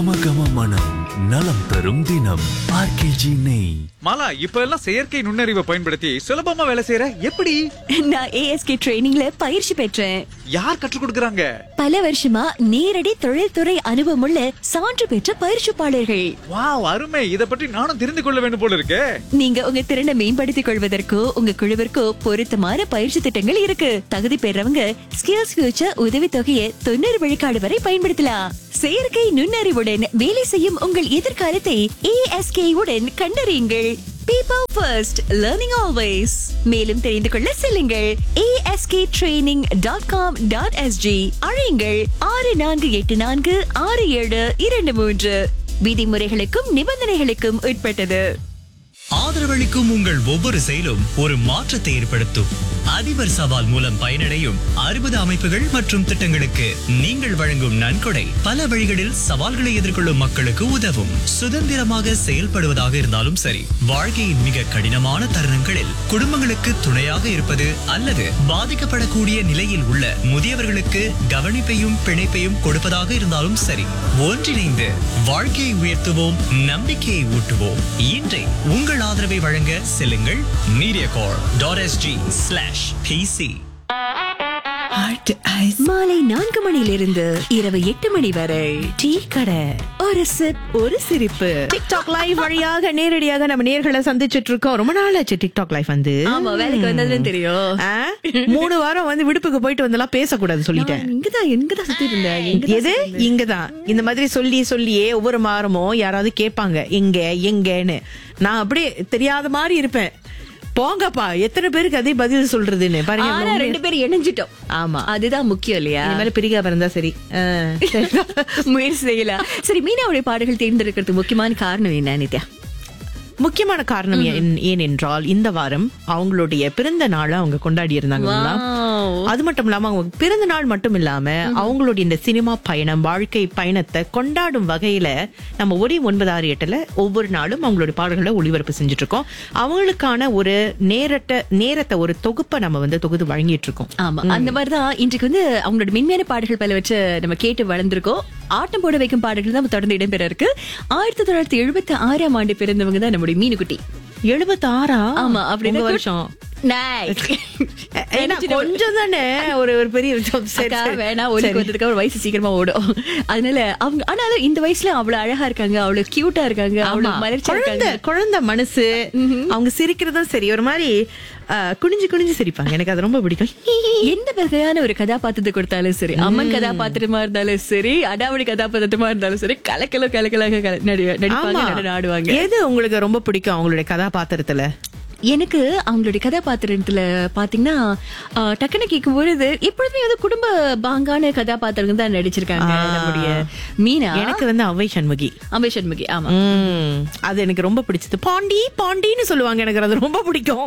கம கம மனம் நலம் தரும் தினம் ஆர்கேஜி நெய் மாலா இப்ப எல்லாம் செயற்கை நுண்ணறிவை பயன்படுத்தி சுலபமா வேலை செய்யற எப்படி நான் ஏஎஸ்கே ட்ரைனிங்ல பயிற்சி பெற்றேன் யார் கற்றுக் கொடுக்கறாங்க பல வருஷமா நேரடி தொழில்துறை அனுபவமுள்ள சான்று பெற்ற பயிற்சிப்பாளர்கள் வாவ் அருமை இத பற்றி நானும் தெரிந்து கொள்ள வேண்டும் போல இருக்கே நீங்க உங்க திறனை மேம்படுத்திக் கொள்வதற்கோ உங்க குழுவிற்கோ பொருத்தமான பயிற்சி திட்டங்கள் இருக்கு தகுதி பெறவங்க ஸ்கில்ஸ் ஃபியூச்சர் உதவித்தொகையை தொண்ணூறு விழுக்காடு வரை பயன்படுத்தலாம் செயற்கை நுண்ணறிவுடன் வேலை செய்யும் உங்கள் எதிர்காலத்தை ஏஎஸ்கே உடன் கண்டறியுங்கள் பீப்பிள் ஃபர்ஸ்ட் லேர்னிங் ஆல்வேஸ் மேலும் தெரிந்து கொள்ள செல்லுங்கள் ASK training dot com dot SG அழையுங்கள் ஆறு நான்கு எட்டு நான்கு ஆறு ஏழு இரண்டு மூன்று விதிமுறைகளுக்கும் நிபந்தனைகளுக்கும் உட்பட்டது ஆதரவளிக்கும் உங்கள் ஒவ்வொரு செயலும் ஒரு மாற்றத்தை ஏற்படுத்தும் அதிபர் சவால் மூலம் பயனடையும் அறுபது அமைப்புகள் மற்றும் திட்டங்களுக்கு நீங்கள் வழங்கும் நன்கொடை பல வழிகளில் சவால்களை எதிர்கொள்ளும் மக்களுக்கு உதவும் சுதந்திரமாக செயல்படுவதாக இருந்தாலும் சரி வாழ்க்கையின் மிக கடினமான தருணங்களில் குடும்பங்களுக்கு துணையாக இருப்பது அல்லது பாதிக்கப்படக்கூடிய நிலையில் உள்ள முதியவர்களுக்கு கவனிப்பையும் பிணைப்பையும் கொடுப்பதாக இருந்தாலும் சரி ஒன்றிணைந்து வாழ்க்கையை உயர்த்துவோம் நம்பிக்கையை ஊட்டுவோம் இன்றை உங்கள் ஆதரவை வழங்க செல்லுங்கள் Mediacorp dot SG slash PC மாலை நான்கு மணியிலிருந்து இரவு எட்டு மணி வரை டீ கடை ஒரு சிப் ஒரு சிரிப்பு டிக்டாக் லைவ் வழியாக நேரடியாக நம்ம நேர்களை சந்திச்சிட்டு இருக்கோம் ரொம்ப நாள் ஆச்சு டிக்டாக் லைவ் வந்து ஆமா வேலைக்கு வந்ததுன்னு தெரியும் ஆ? மூணு வாரம் வந்து விடுப்புக்கு போயிட்டு வந்தெல்லாம் பேசக்கூடாது சொல்லிட்டேன் இங்கதான் எங்கதான் சுத்தி இருந்தேன் எங்கதான் எது இங்கதான் இந்த மாதிரி சொல்லி சொல்லியே ஒவ்வொரு வாரமும் யாராவது கேட்பாங்க எங்க எங்கன்னு நான் அப்படியே தெரியாத மாதிரி இருப்பேன் போங்கப்பா எத்தனை பேருக்கு அதே பதில் சொல்றதுன்னு பாருங்க ஆனா இவ்வளவு ரெண்டு பேரும் இணைஞ்சிட்டோம் ஆமா அதுதான் முக்கியம் இல்லையா இனிமேல பிரிக்காம இருந்தா சரி ஆ. முயற்சி செய்யலாம் சரி மீனாவுடைய பாடல்கள் தேர்ந்தெடுக்கிறதுக்கு முக்கியமான காரணம் என்ன நித்யா முக்கியமான காரணம் ஏன்- ஏனென்றால் இந்த வாரம் அவங்களுடைய பிறந்த நாளை அவங்க கொண்டாடி இருந்தாங்களா Wow. அது மட்டும் இல்லாம அவங்க பிறந்த நாள் மட்டும் இல்லாம அவங்களுடைய இந்த சினிமா பயணம் வாழ்க்கை பயணத்தை கொண்டாடும் வகையில நம்ம ஒரே ஒன்பது ஆறு எட்டுல ஒவ்வொரு நாளும் அவங்களுடைய பாடல்களை ஒளிபரப்பு செஞ்சுட்டு இருக்கோம் அவங்களுக்கான ஒரு நேரட்ட நேரத்தை ஒரு தொகுப்பை நம்ம வந்து தொகுத்து வழங்கிட்டு இருக்கோம் ஆமா அந்த மாதிரிதான் இன்றைக்கு வந்து அவங்களோட மென்மையான பாடல்கள் பல வச்சு நம்ம கேட்டு வளர்ந்திருக்கோம் ஆட்டம் போட வைக்கும் பாடல்கள் தான் தொடர்ந்து இடம்பெற இருக்கு ஆயிரத்தி தொள்ளாயிரத்தி எழுபத்தி ஆறாம் ஆண்டு பிறந்தவங்க தான் நம்முடைய மீனுக்குட்டி எழுபத்தி ஆறா ஆமா அப்படின்னா உங்க வருஷம் Nice. ஏன்னா கொஞ்சம் தானே ஒரு ஒரு பெரிய விஷயம். சரி, அக்கா, சரி. வேணாம் ஒலிக்கு சரி. வந்ததுக்கு அப்புறம் வயசு சீக்கிரமா ஓடும் அதனால அவங்க ஆனாலும் இந்த வயசுல அவ்வளவு அழகா இருக்காங்க அவ்வளவு கியூட்டா இருக்காங்க ஆமா. அவ்வளவு மலர்ச்சியா குழந்தை இருக்காங்க குழந்தை மனசு அவங்க சிரிக்கிறதும் சரி ஒரு மாதிரி அஹ், குனிஞ்சு குனிஞ்சு சிரிப்பாங்க எனக்கு அது ரொம்ப பிடிக்கும் எந்த வகையான ஒரு கதாபாத்திரத்தை கொடுத்தாலும் சரி அம்மன் கதாபாத்திரமா இருந்தாலும் சரி அடாவடி கதாபாத்திரமா இருந்தாலும் சரி கலக்கல கலக்கலாக கல- நடி- நடிப்பாங்க ஆமா. நடனம் ஆடுவாங்க எது உங்களுக்கு ரொம்ப பிடிக்கும் அவங்களுடைய கதாபாத்திரத்துல எனக்கு அவங்களுடைய கதாபாத்திரத்துல பாத்தீங்கன்னா ஆஹ், டக்குன்னு கேட்கும் பொழுது எப்பொழுதுமே வந்து குடும்ப பாங்கான கதாபாத்திரம் தான் நடிச்சிருக்காங்க ஆ. நம்முடைய மீனா எனக்கு வந்து அவை சண்முகி அம்பை சண்முகி ஆமா உம், அது எனக்கு ரொம்ப பிடிச்சது பாண்டி பாண்டின்னு சொல்லுவாங்க எனக்கு அது ரொம்ப பிடிக்கும்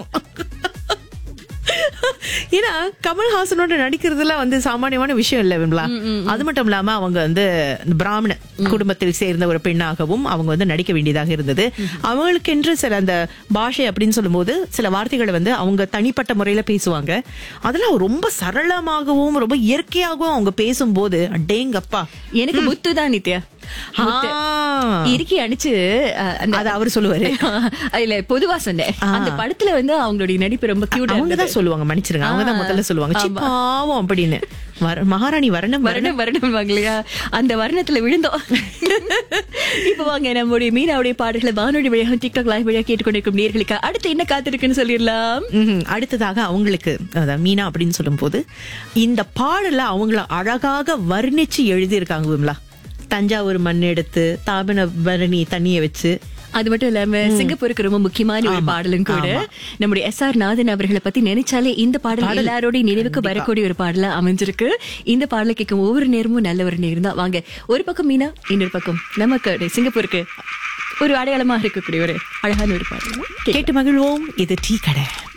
ஏன்னா கமல்ஹாசனோட நடிக்கிறதுல வந்து சாமானியமான விஷயம் இல்ல விமலா அது மட்டும் இல்லாம அவங்க வந்து பிராமண குடும்பத்தில் சேர்ந்த ஒரு பெண்ணாகவும் அவங்க வந்து நடிக்க வேண்டியதாக இருந்தது அவங்களுக்கென்று சில அந்த பாஷை அப்படின்னு சொல்லும்போது சில வார்த்தைகளை வந்து அவங்க தனிப்பட்ட முறையில பேசுவாங்க அதெல்லாம் ரொம்ப சரளமாகவும் ரொம்ப இயற்கையாகவும் அவங்க பேசும்போது அடேங்கப்பா எனக்கு முத்து தான் நித்யா முத்து. ஆ. இறுக்கி அடிச்சு அஹ், அந்த- அது அவரு சொல்லுவாரு இல்ல பொதுவா சொன்னேன் அந்த படத்துல வந்து அவங்களுடைய நடிப்பு ரொம்ப கியூட்டா அவங்க தான் சொல்லுவாங்க மன்னிச்சிருங்க அவங்க தான் ஆ. முதல்ல சொல்லுவாங்க சி, ஆமா. பாவம் அப்படின்னு வர- மகாராணி வரணும் வரணும் வருடம் வருடம் வாங்கலையா அந்த வருணத்துல விழுந்தோம் இப்ப வாங்க நம்முடைய மீனாவுடைய பாடல்களை வானொலி வழியாக டிக்டாக் லைவ் வழியாக கேட்டுக்கொண்டிருக்கும் நேர்களுக்கு அடுத்து என்ன காத்திருக்குன்னு சொல்லிடலாம் ம்ஹும். அடுத்ததாக அவங்களுக்கு அதாவது மீனா அப்படின்னு சொல்லும்போது இந்த பாடல அவங்கள அழகாக வர்ணிச்சு எழுதியிருக்காங்க விமலா தஞ்சாவூர் மண் எடுத்து தாபன பரணி தண்ணிய வச்சு அது மட்டும் இல்லாம சிங்கப்பூருக்கு ரொம்ப முக்கியமான ஒரு பாடலும் கூட நம்முடைய எஸ் ஆர் நாதன் அவர்களை பத்தி நினைச்சாலே இந்த பாடல் எல்லாரோட நினைவுக்கு வரக்கூடிய ஒரு பாடலா அமைஞ்சிருக்கு இந்த பாடலை கேட்கும் ஒவ்வொரு நேரமும் நல்ல ஒரு நேரம் தான் வாங்க ஒரு பக்கம் மீனா இன்னொரு பக்கம் நமக்கு சிங்கப்பூருக்கு ஒரு அடையாளமா இருக்கக்கூடிய ஒரு அழகான ஒரு பாடல் கேட்டு மகிழ்வோம் இது டீ கடை